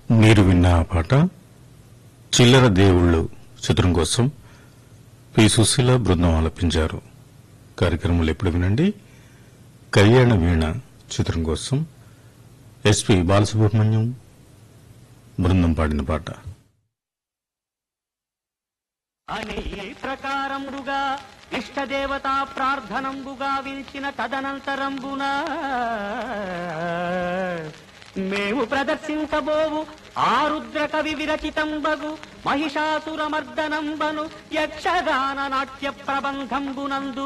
మీరు విన్న ఆ పాట చిల్లర దేవుళ్ళు చిత్రం కోసం పి సుశీల బృందం ఆలపించారు కార్యక్రమంలో ఎప్పుడు వినండి కళ్యాణ వీణ చిత్రం కోసం ఎస్పి బాలసుబ్రహ్మణ్యం బృందం పాడిన పాట అని ఈ ప్రకారముగా ఇష్టదేవతా ప్రార్థనంబుగా విల్చిన తదనంతరంబున మేము ప్రదర్శించబోవు ఆరుద్ర కవి విరచితంబగు మహిషాసురమర్దనంబను యక్షగాన నాట్య ప్రబంధంబునందు